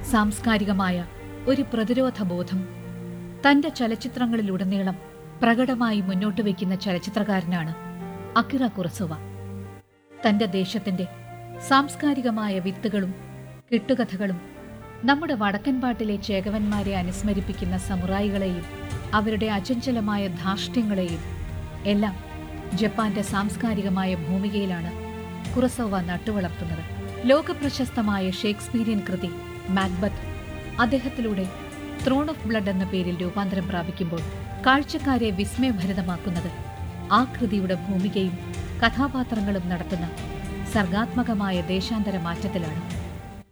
സാംസ്കാരികമായ ഒരു പ്രതിരോധ ബോധം തന്റെ ചലച്ചിത്രങ്ങളിലുടനീളം പ്രകടമായി മുന്നോട്ട് വയ്ക്കുന്ന ചലച്ചിത്രകാരനാണ് അക്കിറ കുറസുവ തന്റെ ദേശത്തിന്റെ സാംസ്കാരികമായ വിത്തുകളും കെട്ടുകഥകളും നമ്മുടെ വടക്കൻ പാട്ടിലെ ചേകവന്മാരെ അനുസ്മരിപ്പിക്കുന്ന സമുറായികളെയും അവരുടെ അചഞ്ചലമായ ധാർഷ്ട്യങ്ങളെയും എല്ലാം ജപ്പാന്റെ സാംസ്കാരികമായ ഭൂമികയിലാണ് കുറസോവ നട്ടുവളർത്തുന്നത് ലോകപ്രശസ്തമായ ഷേക്സ്പീരിയൻ കൃതി മാക്ബത്ത് അദ്ദേഹത്തിലൂടെ ത്രോൺ ഓഫ് ബ്ലഡ് എന്ന പേരിൽ രൂപാന്തരം പ്രാപിക്കുമ്പോൾ കാഴ്ചക്കാരെ വിസ്മയഭരിതമാക്കുന്നത് ആ കൃതിയുടെ ഭൂമികയും കഥാപാത്രങ്ങളും നടത്തുന്ന സർഗാത്മകമായ ദേശാന്തര മാറ്റത്തിലാണ്